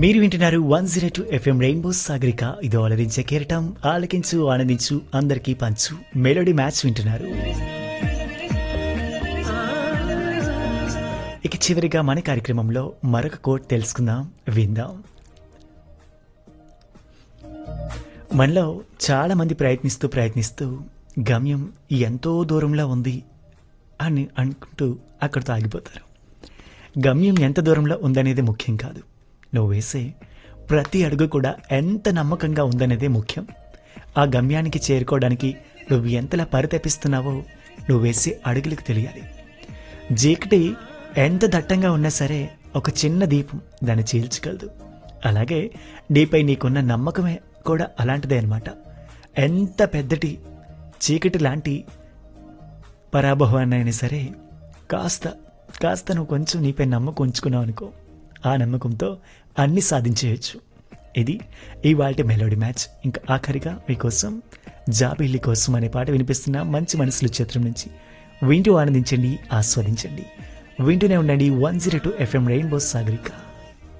మీరు వింటున్నారు one zero two FM rainbow Sagarika ఇది అలరించే కెరటం ఆలకించు ఆనందించు అందరికీ పంచు మెలోడీ మ్యాచ్ వింటున్నారు ఇక చివరిగా మన కార్యక్రమంలో మరొక కోట్ తెలుసుకుందాం విందాం మనలో చాలా మంది ప్రయత్నిస్తూ ప్రయత్నిస్తూ గమ్యం ఎంతో దూరంలో ఉంది అని అనుకుంటూ అక్కడితో ఆగిపోతారు గమ్యం ఎంత దూరంలో ఉందనేది ముఖ్యం కాదు నువ్వు వేసే ప్రతి అడుగు కూడా ఎంత నమ్మకంగా ఉందనేదే ముఖ్యం ఆ గమ్యానికి చేరుకోవడానికి నువ్వు ఎంతలా పరితపిస్తున్నావో నువ్వు వేసే అడుగులకు తెలియాలి చీకటి ఎంత దట్టంగా ఉన్నా సరే ఒక చిన్న దీపం దాన్ని చీల్చగలదు అలాగే నీపై నీకున్న నమ్మకమే కూడా అలాంటిదే అన్నమాట ఎంత పెద్దటి చీకటి లాంటి పరాభవాన్ని అయినా సరే కాస్త కాస్త నువ్వు కొంచెం నీపై నమ్మకం ఉంచుకున్నావు అనుకో ఆ నమ్మకంతో అన్ని సాధించేయచ్చు ఇది ఇవాళ మెలోడీ మ్యాచ్ ఇంకా ఆఖరిగా మీకోసం జాబిల్లి కోసం అనే పాట వినిపిస్తున్న మంచి మనసులు చిత్రం నుంచి వింటూ ఆనందించండి ఆస్వాదించండి వింటూనే ఉండండి one zero two FM rainbow Sagarika